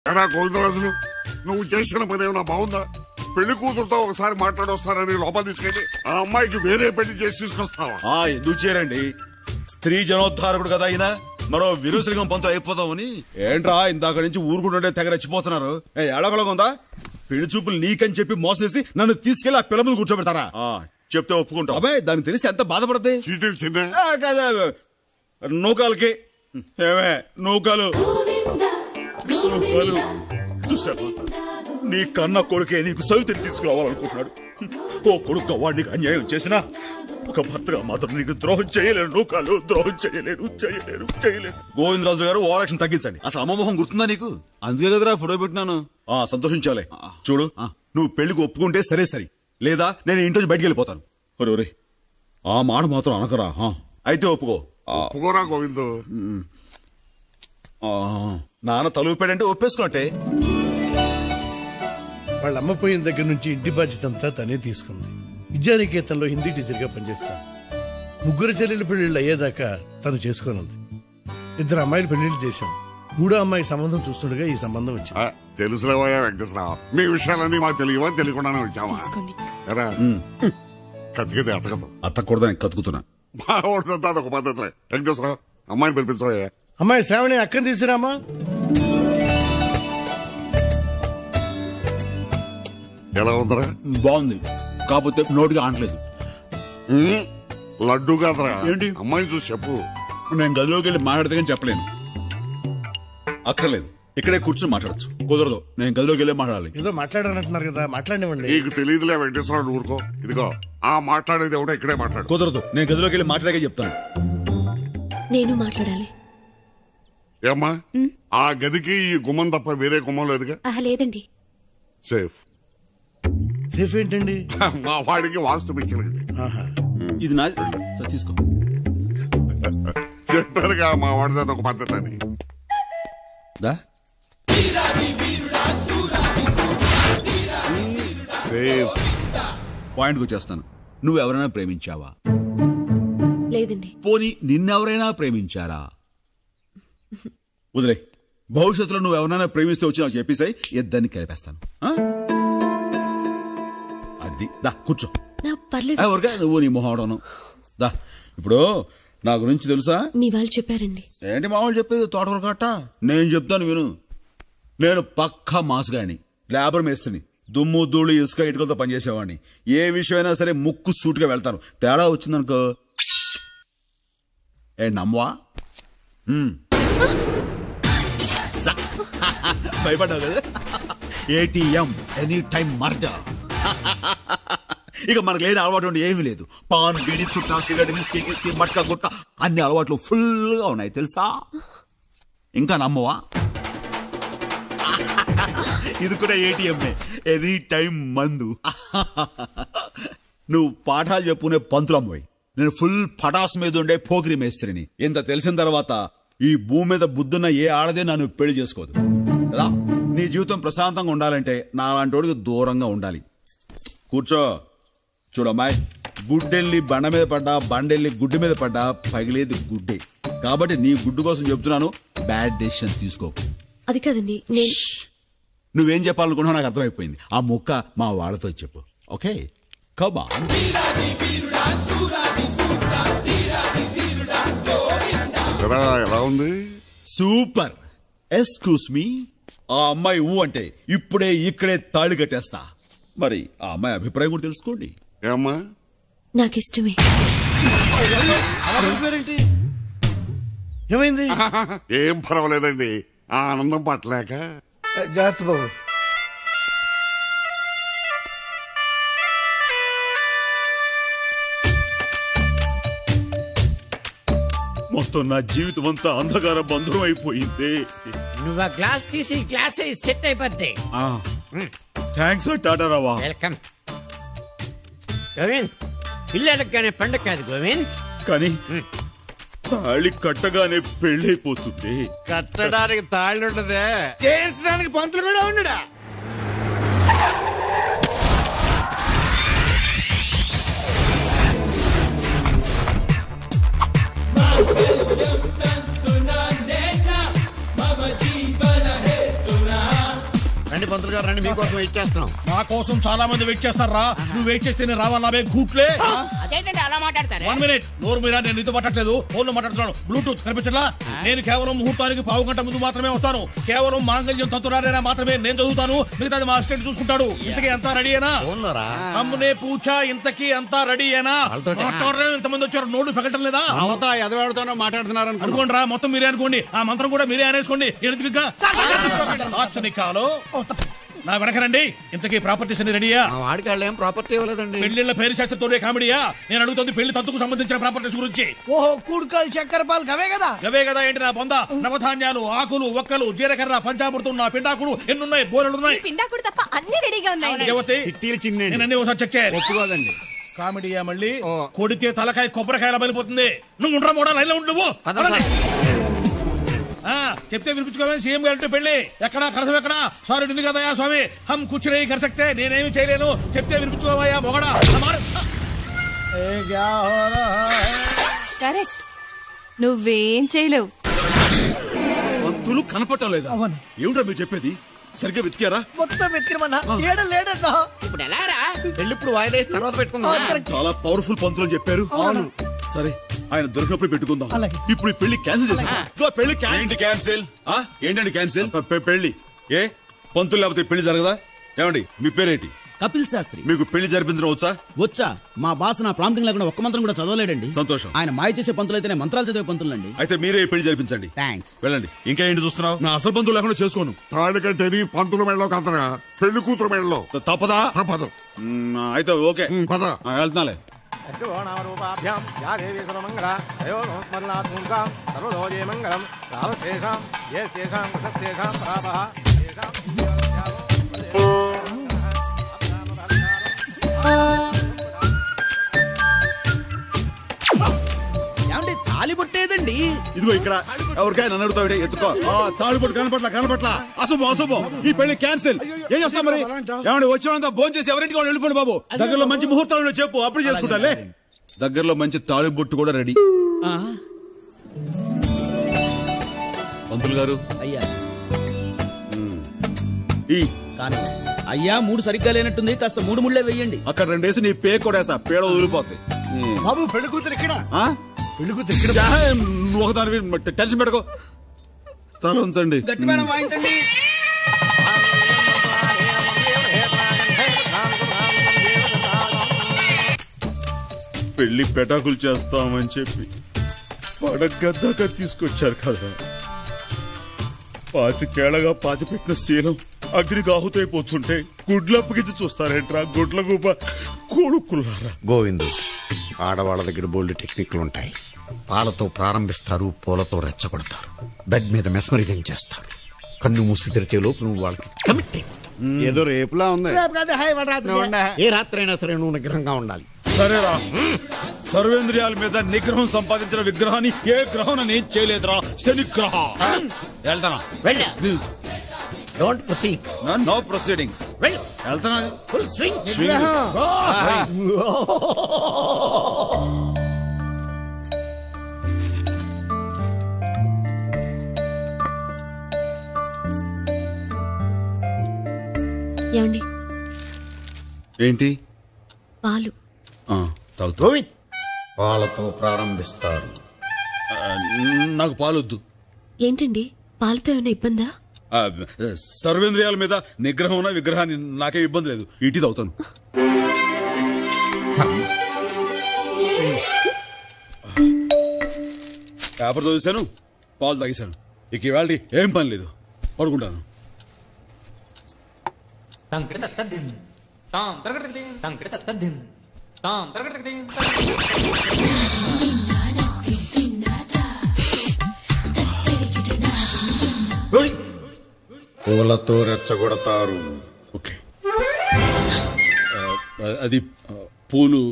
ఎరా గోవిందరాజులు నువ్వు చేసిన పని ఏమైనా బాగుందా పెళ్లి కూతురుతో ఒకసారి మాట్లాడొస్తానని లోపల తీసుకెళ్ళి ఆ అమ్మాయికి వేరే పెళ్లి చేసి తీసుకొస్తావా ఆ ఎందుకు చేరండి స్త్రీ జనోద్ధారకుడు కదా ఆయన మరో విరుసలిగం పంతులు అయిపోతామని ఏంట్రా ఇందాక నుంచి ఊరుకుంటుంటే తెగ రెచ్చిపోతున్నారు ఏ, ఎడగలగా ఉందా పెళ్లి చూపులు నీకని చెప్పి మోసం చేసి నన్ను తీసుకెళ్లి ఆ పిల్ల మీద కూర్చోబెడతారా ఆ, చెప్తే ఒప్పుకుంటా అబ్బాయి దానికి తెలిస్తే ఎంత బాధపడద్ది చీటీలు చిన్న కదా నూకాలకి ఏమే నూకాలు నూకాలు చూసావా నీ కన్న కొడుకే నీకు సవితిని తీసుకురావాలనుకుంటున్నాడు ఓ కొడుకు వాడికి అన్యాయం చేసినా ఒక భర్తగా మాత్రం నీకు ద్రోహం చేయలేను నూకాలు ద్రోహం చేయలేను చేయలేను చేయలేను గోవిందరాజు గారు ఓరక్షణ తగ్గించండి అసలు అమ్మమోహం గుర్తుందా నీకు అందుకే కదరా ఫోటో పెట్టినాను ఆ సంతోషించాలే చూడు నువ్వు పెళ్లికి ఒప్పుకుంటే సరే సరే లేదా నేను ఇంటి నుంచి బయటికి వెళ్ళిపోతాను ఒరే ఒరే ఆ మాట మాత్రం అనకరా ఆ. అయితే ఒప్పుకో ఆ, ఒప్పుకోరా గోవిందు ఆ, నాన్న తలుపాడంటే ఒప్పేసుకున్నట్టే వాళ్ళ అమ్మ పోయిన దగ్గర నుంచి ఇంటి బాధ్యత అంతా తనే తీసుకుంది విద్యానికేతన్లో హిందీ టీచర్గా పనిచేస్తాను ముగ్గురు చెల్లెలు పెళ్లిళ్ళు అయ్యేదాకా తను చేసుకోనుంది ఇద్దరు అమ్మాయిలు పెళ్లిళ్ళు చేశాం మూడో అమ్మాయి సంబంధం చూస్తుండగా ఈ సంబంధం వచ్చింది ఆ, తెలుసులేవయ్యా వెంకటేశ్వరరావు మీ విషయాలన్నీ మాకు తెలియవా తెలియకుండానే వచ్చావా ఎరా కతికితే అతకదు అత్తకూడదని కతుకుతున్నా మా ఊరితో ఒక పద్ధతిలే వెంకటేశ్వరరావు అమ్మాయిని పిలిపించవయ్యా అమ్మాయి శ్రావణి అక్కని తీసుకురామా ఎలా ఉందరా బాగుంది కాకపోతే నోటిగా ఆనట్లేదు ఉమ్, లడ్డు కాదరా ఏంటి? అమ్మాయిని చూసి చెప్పు నేను గదిలోకి వెళ్ళి మాట్లాడితే కానీ చెప్పలేను అక్కర్లేదు ఇక్కడే కూర్చొని మాట్లాడచ్చు కుదరదు నేను గదిలోకి వెళ్ళి మాట్లాడాలి ఏదో మాట్లాడాలంటున్నారు కదా మాట్లాడినివ్వండి నీకు తెలియదులే వెంకటేశ్వరరావు ఊరుకో ఇదిగో ఆ మాట్లాడేది ఎవడో ఇక్కడే మాట్లాడు కుదరదు నేను గదిలోకి వెళ్ళి మాట్లాడే చెప్తాను నేను మాట్లాడాలి ఏమ్మా ఆ గదికి ఈ గుమ్మం తప్ప వేరే గుమ్మం లేదుగా ఆహా లేదండి సేఫ్ సేఫ్ ఏంటండి మా వాడికి వాస్తు పిచ్చిలండి ఆహా. ఇది నా సరే, తీసుకో చెప్పారుగా మా వాడిది ఒక పద్ధతి అని దా సేఫ్ పాయింట్కి వచ్చేస్తాను నువ్వు ఎవరైనా ప్రేమించావా లేదండి పోనీ నిన్నెవరైనా ప్రేమించారా వదిలే భవిష్యత్తులో నువ్వు ఎవరైనా ప్రేమిస్తే వచ్చి నాకు చెప్పేసాయి ఇద్దరిని కలిపేస్తాను ఆ? అది దా కూర్చో నా పర్లేదు ఆ, ఊరికే నువ్వు నీ మొహం దా ఇప్పుడు నా గురించి తెలుసా మీ వాళ్ళు చెప్పారండి ఏంటి మామూలు చెప్పేది తోటకూర కట్ట నేను చెప్తాను విను నేను పక్కా మాసుగాని లేబర్ మేస్త్రిని దుమ్ము ధూళి ఇసుక ఇటుకలతో పనిచేసేవాడిని ఏ విషయమైనా సరే ముక్కు సూటుగా వెళ్తాను తేడా వచ్చిందనుకో ఏ నమ్మవా హ్మ్. భయపడ్డావు కదా ఏటీఎం ఎనీ టైం మర్డర్ ఇక మనకు లేని అలవాటు ఉండి ఏమీ లేదు పాన్ బీడి చుట్టా సిగరెట్ విస్కీ గిస్కీ మట్కా గుట్ట అన్ని అలవాట్లు ఫుల్గా ఉన్నాయి తెలుసా ఇంకా నమ్మవా ఇది కూడా ఏటీఎంఏ ఎనీ టైం మందు నువ్వు పాఠాలు చెప్పుకునే పంతులమ్మోయ్ నేను ఫుల్ పటాస్ మీద ఉండే పోకిరి మేస్త్రిని ఇంత తెలిసిన తర్వాత ఈ భూమి మీద బుద్ధున్న ఏ ఆడదే నన్ను పెళ్లి చేసుకోదు రా నీ జీవితం ప్రశాంతంగా ఉండాలంటే నా అలాంటి దూరంగా ఉండాలి కూర్చో చూడమ్మాయి గుడ్డెళ్ళి బండ మీద పడ్డా బండెళ్ళి గుడ్డు మీద పడ్డా పగిలేది గుడ్డే కాబట్టి నీ గుడ్డు కోసం చెప్తున్నాను బ్యాడ్ డెసిషన్ తీసుకోకు అది కాదండి నేను నువ్వేం చెప్పాలనుకున్నావు నాకు అర్థమైపోయింది ఆ ముక్క మా వాళ్ళతో చెప్పు ఓకే కబా ఎలా ఎలా ఉంది సూపర్ ఎక్స్క్యూస్ మీ ఆ అమ్మాయి ఊ అంటే ఇప్పుడే ఇక్కడే తాళి కట్టేస్తా మరి ఆ అమ్మాయి అభిప్రాయం కూడా తెలుసుకోండి ఏమ్మా నాకు ఇష్టమే అలా వెళ్ళిపోయారేంటి? ఏమైంది ఏం పర్వాలేదండి ఆ ఆనందం పట్టలేక జాగ్రత్త బాబు మొత్తం నా జీవితం అంతా అంధకార బంధురం అయిపోయింది నువ్వు ఆ గ్లాస్ తీసి గ్లాస్ సెట్ అయిపోద్ది థ్యాంక్స్ టాటా రావా వెల్కమ్ గోవింద్ పిల్లలకి పండుగ కాదు గోవింద్ కానీ తాళి కట్టగానే పెళ్ళైపోతుంది కట్టడానికి తాళ్ళు ఉండదే చేయించడానికి పంతులు కూడా ఉండడా రండి పంతులు గారు రండి మీకోసం వెయిట్ చేస్తున్నాం నా కోసం చాలా మంది వెయిట్ చేస్తారా నువ్వు వెయిట్ చేస్తేనే రావాలా గూట్లే అదేంటండి అలా మాట్లాడతారా వన్ మినిట్ నోరు మీరా నేను నీతో మాట్లాడలేదు ఫోన్ లో మాట్లాడుతున్నాను బ్లూటూత్ కనిపించట్లా నేను కేవలం ముహూర్తానికి పావు గంట ముందు మాత్రమే వస్తాను కేవలం మాంగళ్యం తంతురారేనా మాత్రమే నేను చదువుతాను మిగతాది మా అసిస్టెంట్ చూసుకుంటాడు ఇంతకీ అంతా రెడీయేనా ఫోన్లోరా అమ్మునే పూచా ఇంతకీ అంతా రెడీయేనా వాళ్ళతోటే. మాట్లాడలేదు ఇంతమంది వచ్చారు నోడు పెగటం లేదా అవతల ఎదవాడుతోనో మాట్లాడుతున్నారు అనుకోండి రా మొత్తం మీరే అనుకోండి ఆ మంత్రం కూడా మీరే అనేసుకోండి ఎందుకు ఇంకా? ఆచనికాలు నా వెనకరండి ఇంతకీ ప్రాపర్టీస్ అన్ని రెడీయా మా వాడికి వాళ్ళు ఏం ప్రాపర్టీ ఇవ్వలేదండి పెళ్లిళ్ళ పేరు శాస్త్రంతోనే కామెడీయా నేను అడుగుతుంది పెళ్లి తంతుకు సంబంధించిన ప్రాపర్టీస్ గురించి ఓహో కూడుకలు చక్కెర పాలు అవే కదా అవే కదా ఏంటి నా బొంద నవధాన్యాలు ఆకులు ఒక్కలు జీలకర్ర పంచామృతం నా పిండాకుడు ఎన్నున్నాయి బోరెలున్నాయి పిండాకుడు తప్ప అన్ని రెడీగా ఉన్నాయి యువతి చిట్టీలు చిన్న నేను అన్ని ఒకసారి చెక్ చేయాలి ఒప్పుకోదండి కామెడీయా మళ్ళీ కొడితే తలకాయ కొబ్బరికాయల బలిపోతుంది నువ్వు ఉండరా మూడా లైన్లో ఉండు నువ్వు పద సార్. ఆ, చెప్తే వినిపించుకోవాలి సీఎం గారి పెళ్లి ఎక్కడా కలసం ఎక్కడా సారీ నిన్ను కదయా స్వామి హమ్ కుచ్ రహి కర్ సక్తే నేనేమి చేయలేను చెప్తే వినిపించుకోవయ్యా మొగడా అమ్మారు. కరెక్ట్ నువ్వేం చేయలేవు పంతులు కనపడటం లేదా ఏమిటో మీరు చెప్పేది సరిగ్గా వెతికారా మొత్తం వెతికిరమన్నా ఏడ లేడన్నా ఇప్పుడు ఎలా రా పెళ్లి ఇప్పుడు వాయిదా వేసి తర్వాత పెట్టుకుందాం చాలా పవర్ఫుల్ పంతులు అని చెప్పారు అవును సరే ఆయన దొరికినప్పుడు పెట్టుకుందాం అలాగే. ఇప్పుడు ఈ పెళ్లి క్యాన్సిల్ చేసాం ఇదిగో పెళ్లి ఏంటి క్యాన్సిల్ ఏంటండి క్యాన్సిల్ పెళ్లి ఏ పంతులు లేకపోతే పెళ్లి జరగదా ఏమండి మీ పేరేంటి కపిల్ శాస్త్రి మీకు పెళ్లి జరిపించడం వచ్చా వచ్చా మా బాస్ నా ప్రాంప్టింగ్ లేకుండా ఒక్క మంత్రం కూడా చదవలేడండి సంతోషం ఆయన మాయ చేసే పంతులైతేనే మంత్రాలు చదివే పంతులండి అయితే మీరే ఈ పెళ్లి జరిపించండి థ్యాంక్స్ వెళ్ళండి ఇంకా ఏంటి చూస్తున్నావు నా అసలు పంతులు లేకుండా చేసుకోను తాళి కంటేని పంతుల మెడలో కదరా పెళ్లి కూతురు మెడలో త- తప్పదా తప్పదు మ్, అయితే ఓకే ఉమ్, పద ఆ, వెళ్తున్నాలే ఏమండి తాలి పుట్టేదండి ఇదిగో ఇక్కడ ఎవరికైనా నన్ను అడుగుతావు ఎత్తుకో ఆ, తాళిబొట్టు కనపట్ల కనపట్ల అశుభం అశుభం ఈ పెళ్లి క్యాన్సిల్ ఏం చేస్తాం మరి ఏమండి వచ్చినంత భోజనం చేసి ఎవరింటికి వాళ్ళు వెళ్ళిపోండి బాబు దగ్గరలో మంచి ముహూర్తాలు ఉన్నాయో చెప్పు అప్పుడు చేసుకుంటాలే దగ్గరలో మంచి తాళిబొట్టు కూడా రెడీ ఆ, పంతులు గారు అయ్యా ఈ కానీ అయ్యా మూడు సరిగ్గా లేనట్టుంది కాస్త మూడు ముళ్ళే వెయ్యండి అక్కడ రెండేసి నీ పే కొడేసా పేడ వదిలిపోతాయి బాబు పెళ్లి కూతురు ఇక్కడ ఆ? పెళ్లి కూతురు ఇక్కడ యా, నువ్వు ఒకదాని టెన్షన్ పెట్టుకో తల ఉంచండి గట్టి మేడం వాయించండి పెళ్లి పెటాకులు చేస్తామని చెప్పి పడగద్దాక తీసుకొచ్చారు కదా పాతికేళ్లగా పాతి పెట్టిన శీలం అగ్నికి ఆహుతైపోతుంటే గుడ్లప్పగిచ్చి చూస్తారేంట్రా గుడ్ల గుబ కొడుకులారా గోవిందు ఆడవాళ్ళ దగ్గర బోల్డ్ టెక్నిక్లు ఉంటాయి పాలతో ప్రారంభిస్తారు పూలతో రెచ్చగొడతారు బెడ్ మీద మెస్మరైజింగ్ చేస్తారు కన్ను మూసి తెరిచే లోపు నువ్వు వాళ్ళకి కమిట్ అయిపోతావు ఏదో రేపులా ఉంది ఏ రాత్రి అయినా సరే నువ్వు నిగ్రహంగా ఉండాలి సరేరా సర్వేంద్రియాల మీద నిగ్రహం సంపాదించిన విగ్రహాన్ని ఏ గ్రహం నేను చేయలేదురా శనిగ్రహ వెళ్తానా వెళ్ళా డోంట్ ప్రొసీడ్ నో ప్రొసీడింగ్స్ వెళ్ళు వెళ్తానా ఫుల్ స్వింగ్ Swing. ఏమండి ఏంటి పాలు ఆ, తాగుతా గోవింద్ పాలతో ప్రారంభిస్తారు ఆ, నాకు పాలొద్దు ఏంటండి పాలతో ఏమైనా ఇబ్బందా ఆ, సర్వేంద్రియాల మీద నిగ్రహం ఉన్న విగ్రహాన్ని నాకే ఇబ్బంది లేదు ఇటీ తాగుతాను పేపర్ చదివాను పాలు తాగేశాను ఇక ఇవాళ ఏం పని లేదు పడుకుంటాను పూలతో రెచ్చగొడతారు ఓకే ఆ, అది ఆ, పూలు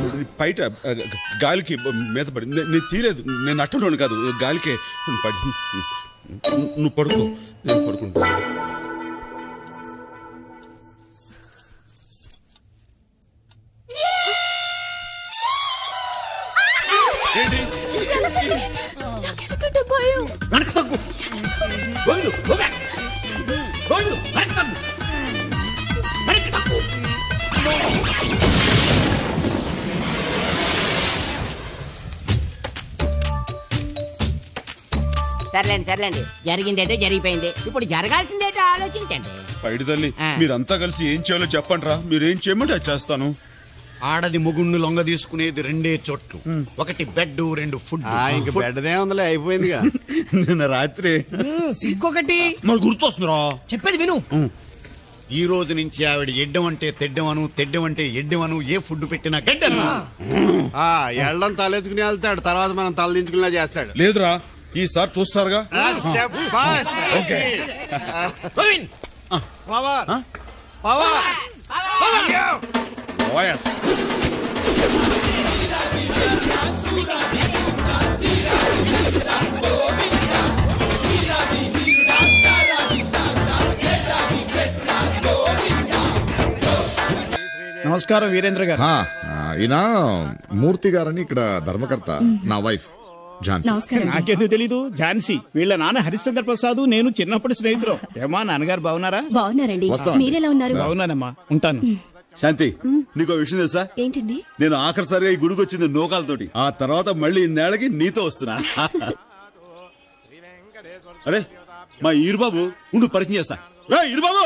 బయట ఆ, గాలికి మీద పడి నే- నేను తీరేదు నేను అట్టలోను కాదు గాలికే పడి నువ్వు పడుకో నేను పడుకుంటా ఏంటి నాకెందుకంటే భయం వెనక్కి తగ్గు గోవిందు go back. గోవిందు వెనక్కి తగ్గు వెనక్కి తగ్గు సర్లేండి సర్లేండి జరిగిందైతే జరిగిపోయింది ఇప్పుడు జరగాల్సిందేటో ఆలోచించండి పైడి తల్లి ఆ. మీరంతా కలిసి ఏం చేయాలో చెప్పండి రా మీరేం చేయమంటే అది చేస్తాను ఆడది ముగుణ్ణి లొంగ తీసుకునేది రెండే చోట్లు ఒకటి బెడ్ రెండు ఫుడ్ ఇంక బెడ్దే ఉందిలే అయిపోయిందిగా నిన్న రాత్రి సిక్కొకటి మరి గుర్తొస్తుందిరా చెప్పేది విను ఈ రోజు నుంచి ఆవిడ ఎడ్డం అంటే తెడ్డమను తెడ్డం అంటే ఎడ్డమను ఏ ఫుడ్ పెట్టినా గడ్డను ఆ ఎళ్ళం తలెత్తుకుని వెళ్తాడు తర్వాత మనం తల దించుకునేలా చేస్తాడు లేదురా ఈసారి చూస్తారుగా okay Govind power power OS నమస్కారం వీరేంద్ర గారు ఆ, ఈయన మూర్తి గారని ఇక్కడ ధర్మకర్త నా వైఫ్ ఝాన్సీ నమస్కారం నాకేదో తెలీదు ఝాన్సీ వీళ్ళ నాన్న హరిశ్చంద్ర ప్రసాద్ నేను చిన్నప్పటి స్నేహితులు ఏమా నాన్నగారు బాగున్నారా బాగున్నారండి వస్తామండి. మీరెలా ఉన్నారు బాగున్నానమ్మా ఉంటాను శాంతి నీకు ఓ విషయం తెలుసా ఏంటండి నేను ఆఖరిసారిగా ఈ గుడికి వచ్చింది నూకాలతోటి ఆ తర్వాత మళ్ళీ ఇన్నేళ్ళకి నీతో వస్తున్నా అరే మా ఈరుబాబు ఉండు పరిచయం చేస్తా రా ఈరుబాబు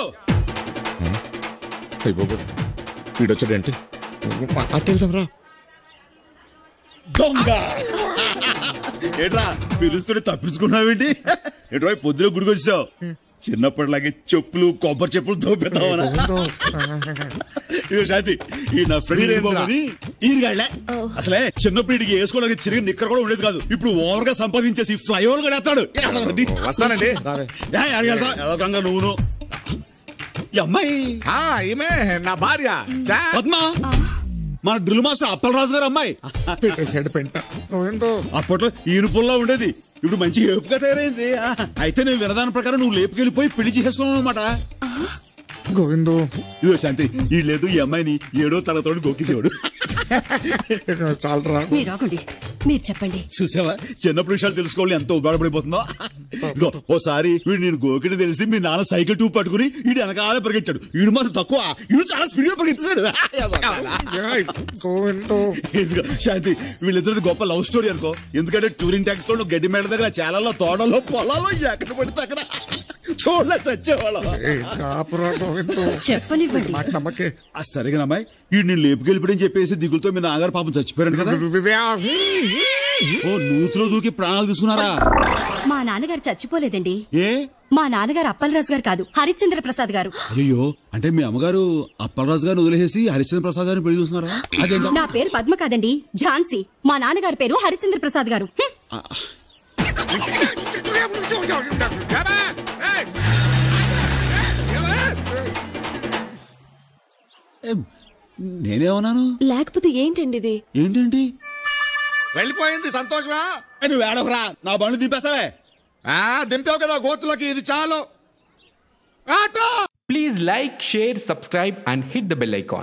అయ్య బాబు వీడొచ్చాడేంటి అట్టెళ్దాం దొంగ ఏట్రా పిలుస్తుంటే తప్పించుకున్నావేంటి ఏట్రా పొద్దున గుడికి వచ్చావు చిన్నప్పటిలాగే చెప్పులు కొబ్బరి చెప్పులు దోపెత్తావనా ఇదిగో శాంతి ఈ నా ఫ్రెండ్ వీరేంద్ర. ఈరుగాళ్ళే అసలే చిన్నప్పుడు ఇడికి వేసుకోవడానికి చిరిగి నిక్కర కూడా ఉండేది కాదు ఇప్పుడు ఓవర్ గా సంపాదించేసి ఫ్లైఓవర్ కూడా ఎత్తాడు వస్తానండి రావే. అడిగెళ్తా ఏదో గంగ నువ్వును ఈ అమ్మాయి ఆ, ఈమె నా భార్య చా. పద్మ మన డ్రిల్ మాస్టర్ అప్పలరాజు గారు అమ్మాయి పెట్టేశాడు పెంట నువ్వెంతో అప్పట్లో ఈనుపుల్లా ఉండేది ఇప్పుడు మంచి ఏపుగా తయారైంది ఆ, అయితే నేను వినదాని ప్రకారం నువ్వు లేపుకెళ్ళిపోయి పెళ్లి చేసుకున్నావు అనమాట గోవిందు ఇదో శాంతి ఈ లేదు ఈ అమ్మాయిని ఏడో తరగతి గోకిసేవాడు చాలరా మీరు రాకండి మీరు చెప్పండి చూసావా చిన్నప్పుడు విషయాలు తెలుసుకోవాలి ఎంత ఉపయోగపడిపోతుందో ఇదిగో ఓసారి వీడు నేను గోకిని తెలిసి మీ నాన్న సైకిల్ టూ పట్టుకుని వీడు వెనకాలే పరిగెట్టాడు వీడు మాత్రం తక్కువ వీడు చాలా స్పీడ్ గా పరిగెత్తాడు గోవిందు ఇదిగో శాంతి వీళ్ళిద్దరిది గొప్ప లవ్ స్టోరీ అనుకో ఎందుకంటే టూరింగ్ ట్యాక్స్ లో నువ్వు గడ్డి మేడ దగ్గర చాలలో తోటలో పొలాల్లో ఎక్కడ పడితే అక్కడ చూడలే చచ్చేవాళ్ళం ఏయ్, కాపురా గోవిందు చెప్పనివ్వండి మాట నమ్మకే ఆ సరిగా అమ్మాయి ఈ నేను లేపుకెళ్ళిపోయని చెప్పేసి దిగులతో మీ నాగారు పాపం చచ్చిపోయాడు కదా ఓ నూతిలో దూకి ప్రాణాలు తీసుకున్నారా మా నాన్నగారు చచ్చిపోలేదండి ఏ మా నాన్నగారు అప్పలరాజు గారు కాదు హరిశ్చంద్ర ప్రసాద్ గారు అయ్యో అంటే మీ అమ్మగారు అప్పలరాజు గారిని వదిలేసి హరిశ్చంద్ర ప్రసాద్ గారిని పెళ్లి చూస్తున్నారా అదేంటో నా పేరు పద్మ కాదండి ఝాన్సీ మా నాన్నగారి పేరు హరిశ్చంద్ర ప్రసాద్ గారు హ్మ్. ఏం, నేనేమన్నాను లేకపోతే ఏంటండి ఇది ఏంటండి వెళ్ళిపోయింది సంతోషమా ఏ, నువ్వు ఏడవరా నా బండ్లు దింపేస్తావే ఆ, దింపావు కదా గోతులకి ఇది చాలు Please like, share, subscribe, and hit the bell icon.